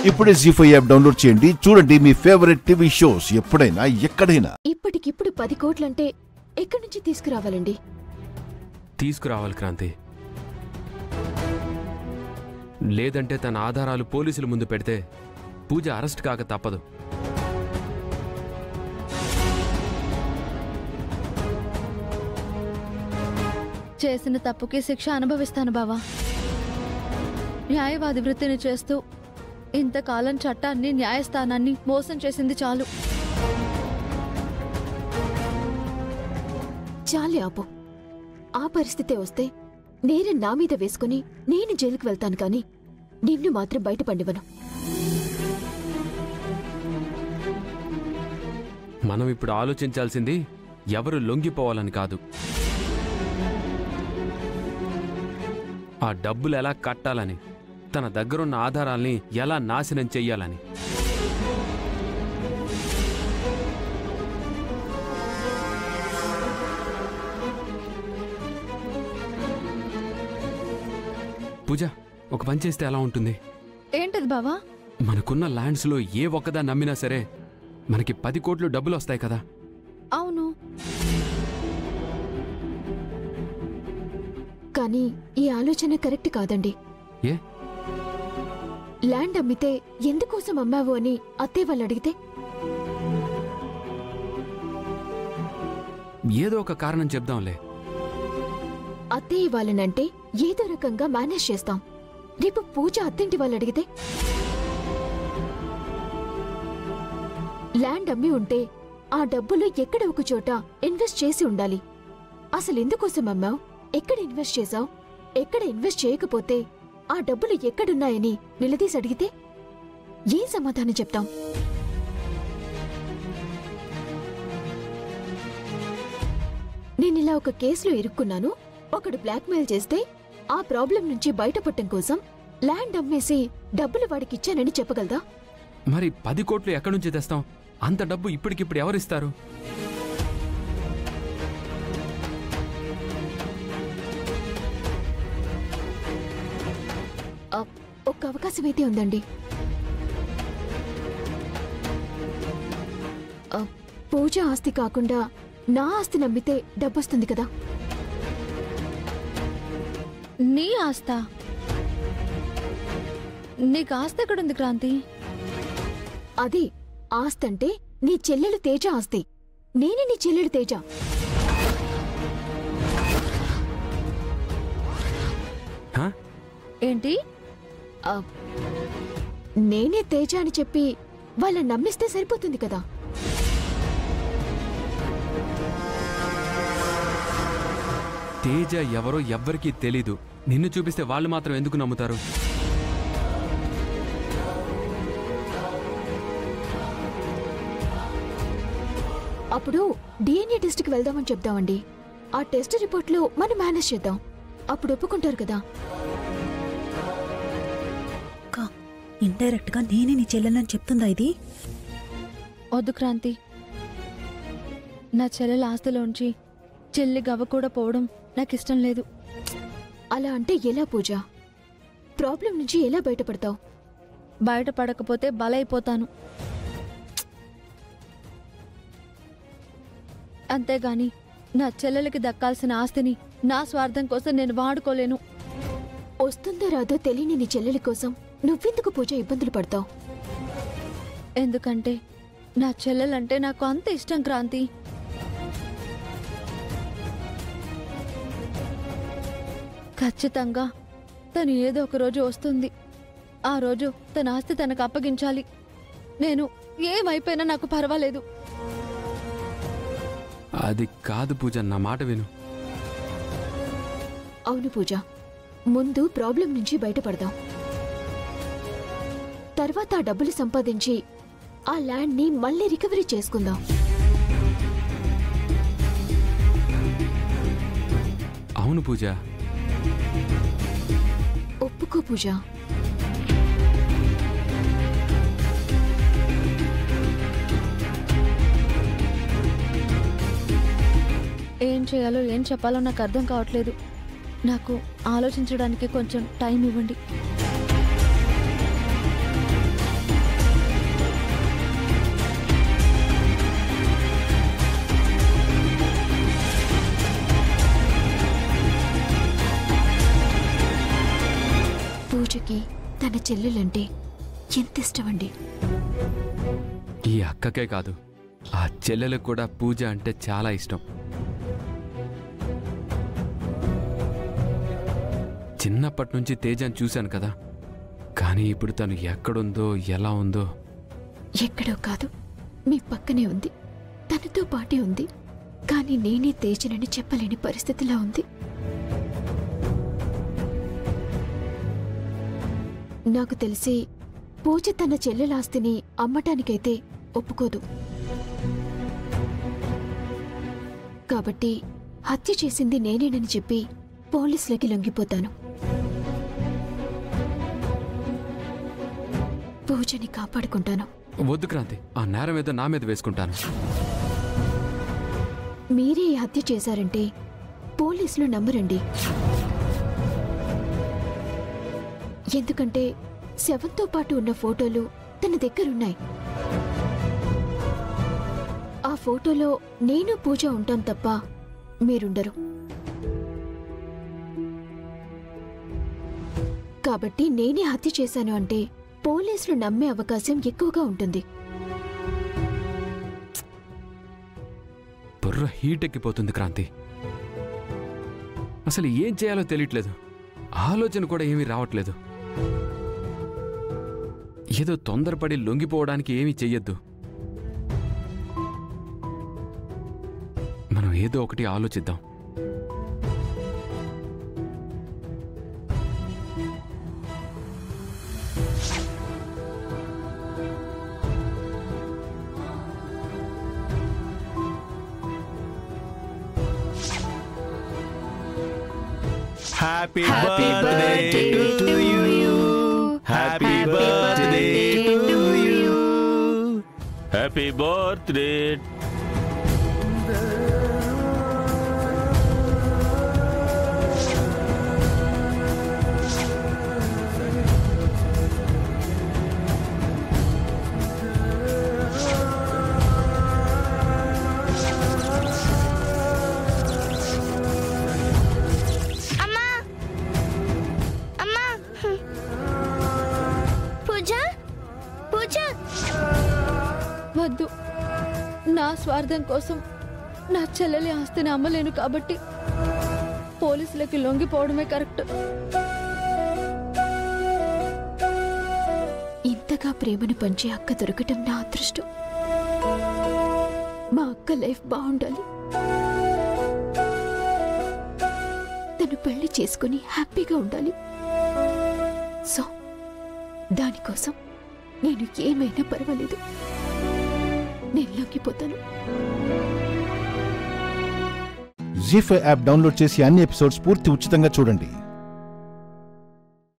ఇప్పుడే G five app download చేయండి చూడండి మీ ఫేవరెట్ టీవీ షోస్ ఎప్పుడైనా ఎక్కడైనా ఇప్పటికిప్పుడు పది కోట్లంటే ఎక్కడి నుంచి తీసుకురావాలండి తీసుకురావాలి క్రాంతి లేదంటే తన ఆధారాలు పోలీసుల ముందు పెడితే పూజ అరెస్ట్ కాక తప్పదు చేసిన తప్పుకి శిక్ష అనుభవిస్తాను బావా న్యాయవాది వృత్తిని చేస్తూ ఇంతకాలం చట్టాన్ని న్యాయస్థానాన్ని మోసం చేసింది చాలు చాలే ఆపు ఆ పరిస్థితే వస్తే నేరం నా మీద వేసుకుని నేను జైలుకు వెళ్తాను కానీ నిన్ను మాత్రం బయట పండివను మనం ఇప్పుడు ఆలోచించాల్సింది ఎవరు లొంగిపోవాలని కాదు ఆ డబ్బులు ఎలా కట్టాలని తన దగ్గరున్న ఆధారాల్ని ఎలా నాశనం చెయ్యాలని పూజ ఒక పని చేస్తే ఎలా ఉంటుంది ఏంటది బావా మనకున్న ల్యాండ్స్లో ఏ ఒక్కదా నమ్మినా సరే మనకి పది కోట్లు డబ్బులు వస్తాయి కదా అవును కానీ ఈ ఆలోచన కరెక్ట్ కాదండి ఏ ల్యాండ్ అమ్మితే ఎందుకోసం అమ్మావు అని అత్తే వాళ్ళు అడిగితే ఏదో ఒక కారణం చెప్దాంలే అత్తయ్య వాళ్ళనంటే ఏదో రకంగా మేనేజ్ చేస్తాం రేపు పూజ అత్తింటి వాళ్ళు అడిగితే ల్యాండ్ అమ్మి ఉంటే ఆ డబ్బులు ఎక్కడ ఒక చోట ఇన్వెస్ట్ చేసి ఉండాలి అసలు ఎందుకోసం అమ్మావు ఎక్కడ ఇన్వెస్ట్ చేసావు ఎక్కడ ఇన్వెస్ట్ చేయకపోతే ఆ డబ్బులు ఎక్కడున్నాయని నిలదీసి అడిగితే ఏం సమాధానం చెప్తాం నేనిలా ఒక కేసులో ఇరుక్కున్నాను ఒకడు బ్లాక్మెయిల్ చేస్తే ఆ ప్రాబ్లం నుంచి బయటపడటం కోసం ల్యాండ్ అమ్మేసి డబ్బులు వాడికిచ్చానని చెప్పగలదా మరి పది కోట్లు ఎక్కడి నుంచి తెస్తాం అంత డబ్బు ఇప్పటికిప్పుడు ఎవరిస్తారు ఆ, ఒక్క అవకాశం అయితే ఉందండి ఆ, పూజ ఆస్తి కాకుండా నా ఆస్తి నమ్మితే డబ్బొస్తుంది కదా నీ ఆస్త నీకు ఆస్తి ఎక్కడుంది క్రాంతి అది ఆస్తి అంటే నీ చెల్లెలు తేజ ఆస్తి నేనే నీ చెల్లెలు తేజ హా? ఏంటి ఆ, నేనే తేజ అని చెప్పి వాళ్ళని నమ్మిస్తే సరిపోతుంది కదా తేజ ఎవరో ఎవ్వరికీ తెలీదు నిన్ను చూపిస్తే వాళ్ళు మాత్రం ఎందుకు నమ్ముతారు అప్పుడు డిఎన్ఏ టెస్ట్కి వెళ్దామని చెప్దామండి ఆ టెస్ట్ రిపోర్ట్లో మనం మేనేజ్ చేద్దాం అప్పుడు ఒప్పుకుంటారు కదా అక్క ఇండైరెక్ట్ గా నేనే నీ చెల్లెలని చెప్తుందా ఇది వద్దు క్రాంతి నా చెల్లెల ఆస్తిలోంచి చెల్లి గవ్వ కూడా పోవడం నాకు ఇష్టం లేదు అలా అంటే ఎలా పూజ ప్రాబ్లం నుంచి ఎలా బయటపడతావు బయటపడకపోతే బలైపోతాను అంతేగాని నా చెల్లెలకి దక్కాల్సిన ఆస్తిని నా స్వార్థం కోసం నేను వాడుకోలేను వస్తుందో రాదో తెలియని నీ చెల్లెలి కోసం నువ్వెందుకు పూజ ఇబ్బందులు పడతావు ఎందుకంటే నా చెల్లెలంటే నాకు అంత ఇష్టం క్రాంతి ఖచ్చితంగా తను ఏదో ఒక రోజు వస్తుంది ఆ రోజు తన ఆస్తి తనకు అప్పగించాలి నేను ఏమైపోయినా నాకు పర్వాలేదు అది కాదు పూజ నా మాట విను అవును పూజ ముందు ప్రాబ్లం నుంచి బయటపడదాం తర్వాత ఆ డబ్బులు సంపాదించి ఆ ల్యాండ్ని మళ్ళీ రికవరీ చేసుకుందాం అవును పూజ ఒప్పుకో పూజ ఏం చేయాలో ఏం చెప్పాలో నాకు అర్థం కావట్లేదు నాకు ఆలోచించడానికి కొంచెం టైం ఇవ్వండి చెల్లెలంటే ఎంత ఇష్టమండి ఈ అక్కకే కాదు ఆ చెల్లెలకు కూడా పూజ అంటే చాలా ఇష్టం చిన్నప్పటి నుంచి తేజాన్ని చూశాను కదా కానీ ఇప్పుడు తను ఎక్కడుందో ఎలా ఉందో ఎక్కడో కాదు మీ పక్కనే ఉంది తనతో పాటే ఉంది కానీ నేనే తేజనని చెప్పలేని పరిస్థితిలా ఉంది నాకు తెలిసి పూజ తన చెల్లెలాస్తిని అమ్మటానికైతే ఒప్పుకోదు కాబట్టి హత్య చేసింది నేనేనని చెప్పి పోలీసులకి లొంగిపోతాను పూజని కాపాడుకుంటాను వద్దు క్రాంతి ఆ నేరం ఏదో నా మీద వేసుకుంటాను మీరే ఈ హత్య చేశారంటే పోలీసులు నమ్మరండి ఎందుకంటే శవంతో పాటు ఉన్న ఫోటోలు తన దగ్గరున్నాయి ఆ ఫోటోలో నేను పూజ ఉంటాం తప్ప మీరుండరు కాబట్టి నేనే హత్య చేశాను అంటే పోలీసులు నమ్మే అవకాశం ఎక్కువగా ఉంటుంది బుర్ర హీట్ ఎక్కిపోతుంది క్రాంతి అసలు ఏం చేయాలో తెలియట్లేదు ఆలోచన కూడా ఏమీ రావట్లేదు ఏదో తొందరపడి లొంగిపోవడానికి ఏమీ చెయ్యొద్దు మనం ఏదో ఒకటి ఆలోచిద్దాం Happy, birthday, to you. Happy birthday to you. Happy birthday. అమ్మా అమ్మా పూజ పూజ వద్దు నా స్వార్థం కోసం నా చెల్లెలి ఆస్తిని అమ్మలేను కాబట్టి పోలీసులకి లొంగిపోవడమే కరెక్ట్ ఇంతగా ప్రేమను పంచే అక్క దొరకటం నా అదృష్టం మా అక్క లైఫ్ బాగుండాలి తను పెళ్లి చేసుకుని హ్యాపీగా ఉండాలి సో దానికోసం నేను ఏమైనా పర్వాలేదు నేను లొంగిపోతాను జీ ఫైవ్ యాప్ డౌన్లోడ్ చేసి అన్ని ఎపిసోడ్స్ పూర్తి ఉచితంగా చూడండి